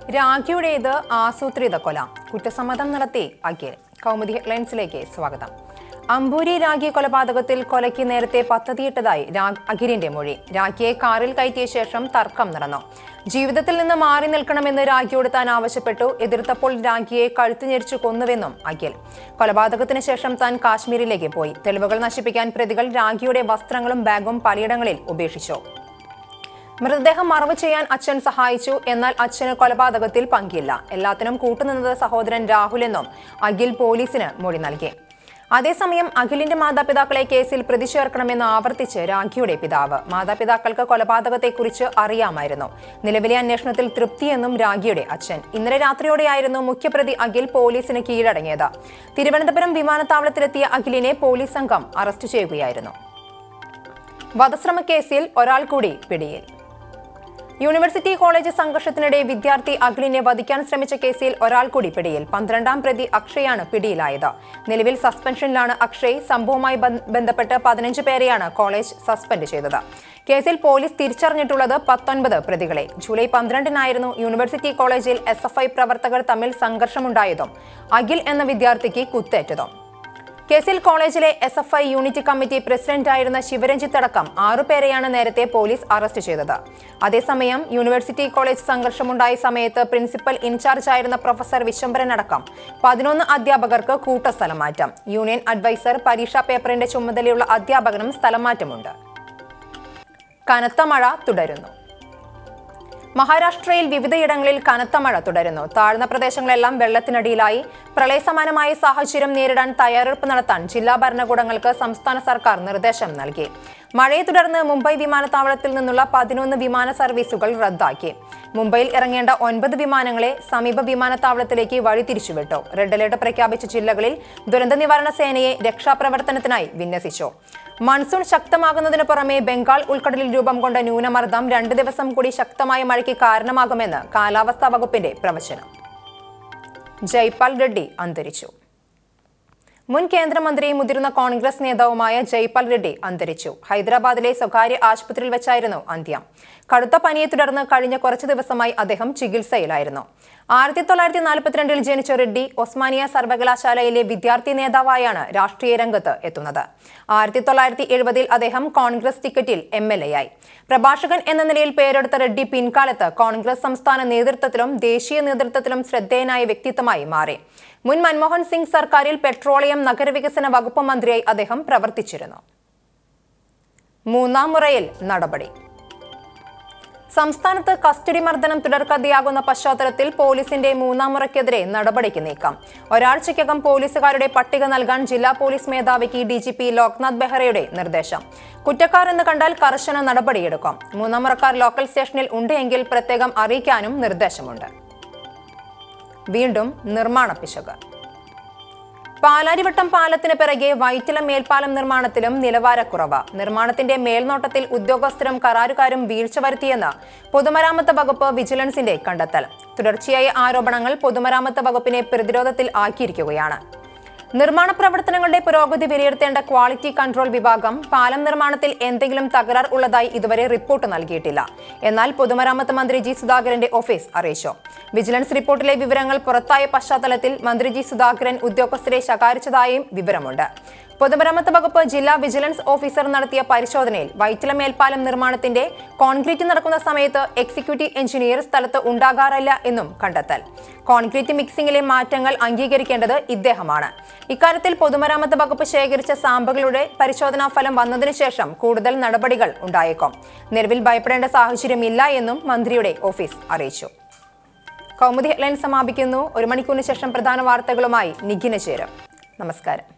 രാഖിയുടേത് ആസൂത്രിത കൊല കുറ്റസമ്മതം നടത്തി അഖിൽ കൗമുദി ഹെഡ്ലൈൻസിലേക്ക് സ്വാഗതം അമ്പൂരി രാഖി കൊലപാതകത്തിൽ കൊലയ്ക്ക് നേരത്തെ പദ്ധതിയിട്ടതായി രാ- അഖിലിന്റെ മൊഴി രാഖിയെ കാറിൽ കയറ്റിയ ശേഷം തർക്കം നടന്നു ജീവിതത്തിൽ നിന്ന് മാറി നിൽക്കണമെന്ന് രാഖിയോട് താൻ ആവശ്യപ്പെട്ടു എതിർത്തപ്പോൾ രാഖിയെ കഴുത്ത് ഞെരിച്ചു കൊന്നുവെന്നും അഖിൽ കൊലപാതകത്തിന് ശേഷം താൻ കാശ്മീരിലേക്ക് പോയി തെളിവുകൾ നശിപ്പിക്കാൻ പ്രതികൾ രാഖിയുടെ വസ്ത്രങ്ങളും ബാഗും പലയിടങ്ങളിൽ ഉപേക്ഷിച്ചു മൃതദേഹം മറവ് ചെയ്യാൻ അച്ഛൻ സഹായിച്ചു എന്നാൽ അച്ഛന് കൊലപാതകത്തിൽ പങ്കില്ല എല്ലാത്തിനും കൂട്ടുനിന്നത് സഹോദരൻ രാഹുൽ എന്നും അഖിൽ പോലീസിന് മൊഴി നൽകി അതേസമയം അഖിലിന്റെ മാതാപിതാക്കളെ കേസിൽ പ്രതി ചേർക്കണമെന്ന് ആവർത്തിച്ച് രാഖിയുടെ പിതാവ് മാതാപിതാക്കൾക്ക് കൊലപാതകത്തെക്കുറിച്ച് അറിയാമായിരുന്നു നിലവിലെ അന്വേഷണത്തിൽ തൃപ്തിയെന്നും രാഖിയുടെ അച്ഛൻ ഇന്നലെ രാത്രിയോടെയായിരുന്നു മുഖ്യപ്രതി അഖിൽ പോലീസിന് കീഴടങ്ങിയത് തിരുവനന്തപുരം വിമാനത്താവളത്തിലെത്തിയ അഖിലിനെ പോലീസ് സംഘം അറസ്റ്റ് ചെയ്യുകയായിരുന്നു വധശ്രമ കേസിൽ ഒരാൾ കൂടി പിടിയിൽ യൂണിവേഴ്സിറ്റി കോളേജ് സംഘർഷത്തിനിടെ വിദ്യാർത്ഥി അഖിലിനെ വധിക്കാൻ ശ്രമിച്ച കേസിൽ ഒരാൾ കൂടി പിടിയിൽ പന്ത്രണ്ടാം പ്രതി അക്ഷയാണ് പിടിയിലായത് നിലവിൽ സസ്പെൻഷനിലാണ് അക്ഷയ് സംഭവവുമായി ബന്ധ- ബന്ധപ്പെട്ട് പതിനഞ്ച് പേരെയാണ് കോളേജ് സസ്പെൻഡ് ചെയ്തത് കേസിൽ പോലീസ് തിരിച്ചറിഞ്ഞിട്ടുള്ളത് പത്തൊൻപത് പ്രതികളെ ജൂലൈ പന്ത്രണ്ടിനായിരുന്നു യൂണിവേഴ്സിറ്റി കോളേജിൽ എസ് എഫ് ഐ പ്രവർത്തകർ തമ്മിൽ സംഘർഷമുണ്ടായതും അഖിൽ എന്ന വിദ്യാർത്ഥിക്ക് കുത്തേറ്റതും കേസിൽ കോളേജിലെ S F I unit committee പ്രസിഡന്റായിരുന്ന ശിവരഞ്ജിത്ത് അടക്കം ആറുപേരെയാണ് നേരത്തെ പോലീസ് അറസ്റ്റ് ചെയ്തത് അതേസമയം യൂണിവേഴ്സിറ്റി കോളേജ് സംഘർഷമുണ്ടായ സമയത്ത് പ്രിൻസിപ്പൽ ഇൻചാർജായിരുന്ന പ്രൊഫസർ വിശ്വംഭരൻ അടക്കം പതിനൊന്ന് അധ്യാപകർക്ക് കൂട്ടസ്ഥലം മാറ്റം യൂണിയൻ അഡ്വൈസർ പരീക്ഷാ പേപ്പറിന്റെ ചുമതലയുള്ള അധ്യാപകനും സ്ഥലം മാറ്റമുണ്ട് കനത്ത മഴ തുടരുന്നു മഹാരാഷ്ട്രയിൽ വിവിധയിടങ്ങളിൽ കനത്ത മഴ തുടരുന്നു താഴ്ന്ന പ്രദേശങ്ങളെല്ലാം വെള്ളത്തിനടിയിലായി പ്രളയസമാനമായ സാഹചര്യം നേരിടാൻ തയ്യാറെടുപ്പ് നടത്താൻ ജില്ലാ ഭരണകൂടങ്ങൾക്ക് സംസ്ഥാന സർക്കാർ നിർദ്ദേശം നൽകി മഴയെ തുടർന്ന് മുംബൈ വിമാനത്താവളത്തിൽ നിന്നുള്ള പതിനൊന്ന് വിമാന സർവീസുകൾ റദ്ദാക്കി മുംബൈയിൽ ഇറങ്ങേണ്ട ഒൻപത് വിമാനങ്ങളെ സമീപ വിമാനത്താവളത്തിലേക്ക് വഴി തിരിച്ചുവിട്ടു റെഡ് അലർട്ട് പ്രഖ്യാപിച്ച ജില്ലകളിൽ ദുരന്ത നിവാരണ സേനയെ രക്ഷാപ്രവർത്തനത്തിനായി വിന്യസിച്ചു മൺസൂൺ ശക്തമാകുന്നതിന് പുറമെ ബംഗാൾ ഉൾക്കടലിൽ രൂപം കൊണ്ട ന്യൂനമർദ്ദം രണ്ട് ദിവസം കൂടി ശക്തമായ മഴയ്ക്ക് കാരണമാകുമെന്ന് കാലാവസ്ഥാ വകുപ്പിന്റെ പ്രവചനം ജയ്പാൽ റെഡ്ഡി അന്തരിച്ചു മുൻ കേന്ദ്രമന്ത്രിയും മുതിർന്ന കോൺഗ്രസ് നേതാവുമായ ജയ്പാൽ റെഡ്ഡി അന്തരിച്ചു ഹൈദരാബാദിലെ സ്വകാര്യ ആശുപത്രിയിൽ വെച്ചായിരുന്നു അന്ത്യം കടുത്ത പനിയെ തുടർന്ന് കഴിഞ്ഞ കുറച്ചു ദിവസമായി അദ്ദേഹം ചികിത്സയിലായിരുന്നു ആയിരത്തി തൊള്ളായിരത്തി നാൽപ്പത്തിരണ്ടിൽ ജനിച്ച റെഡ്ഡി ഒസ്മാനിയ സർവകലാശാലയിലെ വിദ്യാർത്ഥി നേതാവായാണ് രാഷ്ട്രീയ രംഗത്ത് എത്തുന്നത് ആയിരത്തി തൊള്ളായിരത്തി എഴുപതിൽ അദ്ദേഹം കോൺഗ്രസ് ടിക്കറ്റിൽ എം എൽ എ ആയി പ്രഭാഷകൻ എന്ന നിലയിൽ പേരെടുത്ത റെഡ്ഡി പിൻകാലത്ത് കോൺഗ്രസ് സംസ്ഥാന നേതൃത്വത്തിലും ദേശീയ നേതൃത്വത്തിലും ശ്രദ്ധേയനായ വ്യക്തിത്വമായി മാറി മുൻ മൻമോഹൻ സിംഗ് സർക്കാരിൽ പെട്രോളിയം നഗരവികസന വകുപ്പ് മന്ത്രിയായി അദ്ദേഹം പ്രവർത്തിച്ചിരുന്നു മൂന്നാം മുറയിൽ നടപടി സംസ്ഥാനത്ത് കസ്റ്റഡി മർദ്ദനം തുടർക്കഥയാകുന്ന പശ്ചാത്തലത്തിൽ പോലീസിന്റെ മൂന്നാം മുറയ്ക്കെതിരെ നടപടിക്ക് നീക്കം ഒരാഴ്ചയ്ക്കകം പോലീസുകാരുടെ പട്ടിക നൽകാൻ ജില്ലാ പോലീസ് മേധാവിക്ക് ഡി ജി പി ലോക്നാഥ് ബെഹ്റയുടെ നിർദ്ദേശം കുറ്റക്കാർ എന്ന് കണ്ടാൽ കർശന നടപടിയെടുക്കും മൂന്നാം മുറക്കാർ ലോക്കൽ സ്റ്റേഷനിൽ ഉണ്ട് എങ്കിൽ പ്രത്യേകം അറിയിക്കാനും നിർദ്ദേശമുണ്ട് വീണ്ടും നിർമ്മാണ പിശക് പാലാരിവട്ടം പാലത്തിന് പിറകെ വൈറ്റില മേൽപ്പാലം നിർമ്മാണത്തിലും നിലവാരക്കുറവ് നിർമ്മാണത്തിന്റെ മേൽനോട്ടത്തിൽ ഉദ്യോഗസ്ഥരും കരാറുകാരും വീഴ്ച വരുത്തിയെന്ന് പൊതുമരാമത്ത് വകുപ്പ് വിജിലൻസിന്റെ കണ്ടെത്തൽ തുടർച്ചയായ ആരോപണങ്ങൾ പൊതുമരാമത്ത് വകുപ്പിനെ പ്രതിരോധത്തിൽ ആക്കിയിരിക്കുകയാണ് നിർമ്മാണ പ്രവർത്തനങ്ങളുടെ പുരോഗതി വിലയിരുത്തേണ്ട ക്വാളിറ്റി കൺട്രോൾ വിഭാഗം പാലം നിർമ്മാണത്തിൽ എന്തെങ്കിലും തകരാർ ഉള്ളതായി ഇതുവരെ റിപ്പോർട്ട് നൽകിയിട്ടില്ല എന്നാൽ പൊതുമരാമത്ത് മന്ത്രി ജി സുധാകരന്റെ ഓഫീസ് അറിയിച്ചു വിജിലൻസ് റിപ്പോർട്ടിലെ വിവരങ്ങൾ പുറത്തായ പശ്ചാത്തലത്തിൽ മന്ത്രി ജി സുധാകരൻ ഉദ്യോഗസ്ഥരെ ശകാരിച്ചതായും വിവരമുണ്ട് പൊതുമരാമത്ത് വകുപ്പ് ജില്ലാ വിജിലൻസ് ഓഫീസർ നടത്തിയ പരിശോധനയിൽ വൈറ്റില മേൽപ്പാലം നിർമ്മാണത്തിന്റെ കോൺക്രീറ്റ് നടക്കുന്ന സമയത്ത് എക്സിക്യൂട്ടീവ് എഞ്ചിനീയർ സ്ഥലത്ത് ഉണ്ടാകാറില്ല എന്നും കണ്ടെത്തൽ കോൺക്രീറ്റ് മിക്സിംഗിലെ മാറ്റങ്ങൾ അംഗീകരിക്കേണ്ടത് ഇദ്ദേഹമാണ് ഇക്കാര്യത്തിൽ പൊതുമരാമത്ത് വകുപ്പ് ശേഖരിച്ച സാമ്പിളുകളുടെ പരിശോധനാ ഫലം വന്നതിനു ശേഷം കൂടുതൽ നടപടികൾ ഉണ്ടായേക്കും നിലവിൽ ഭയപ്പെടേണ്ട സാഹചര്യമില്ല എന്നും മന്ത്രിയുടെ ഓഫീസ് അറിയിച്ചു കൗമുദി ഹെഡ്ലൈൻ സമാപിക്കുന്നു ഒരു മണിക്കൂറിന് ശേഷം പ്രധാന വാർത്തകളുമായി നിഖിന ചേരും നമസ്കാരം